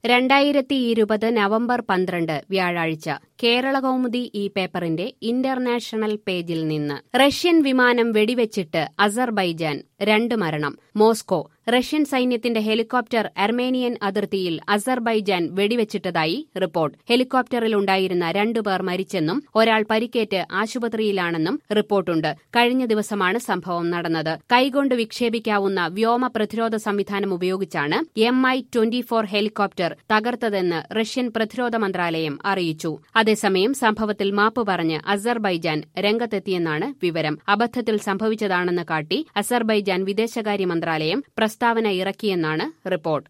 രണ്ടായിരത്തി ഇരുപത് നവംബർ പന്ത്രണ്ട് വ്യാഴാഴ്ച കേരള കൗമുദി ഈ പേപ്പറിന്റെ ഇന്റർനാഷണൽ പേജിൽ നിന്ന് റഷ്യൻ വിമാനം വെടിവെച്ചിട്ട് അസർബൈജാൻ രണ്ട് മരണം മോസ്കോ റഷ്യൻ സൈന്യത്തിന്റെ ഹെലികോപ്റ്റർ അർമേനിയൻ അതിർത്തിയിൽ അസർബൈജാൻ വെടിവെച്ചിട്ടതായി റിപ്പോർട്ട് ഹെലികോപ്റ്ററിലുണ്ടായിരുന്ന രണ്ടുപേർ മരിച്ചെന്നും ഒരാൾ പരിക്കേറ്റ് ആശുപത്രിയിലാണെന്നും റിപ്പോർട്ടുണ്ട് കഴിഞ്ഞ ദിവസമാണ് സംഭവം നടന്നത് കൈകൊണ്ട് വിക്ഷേപിക്കാവുന്ന വ്യോമ പ്രതിരോധ സംവിധാനം ഉപയോഗിച്ചാണ് M I twenty four helicopter തകർത്തതെന്ന് റഷ്യൻ പ്രതിരോധ മന്ത്രാലയം അറിയിച്ചു അതേസമയം സംഭവത്തിൽ മാപ്പ് പറഞ്ഞ് അസർബൈജാൻ രംഗത്തെത്തിയെന്നാണ് വിവരം അബദ്ധത്തിൽ സംഭവിച്ചതാണെന്ന് കാട്ടി അസർബൈജാൻ വിദേശകാര്യ മന്ത്രാലയം പ്രസ്താവന ഇറക്കിയെന്നാണ് റിപ്പോർട്ട്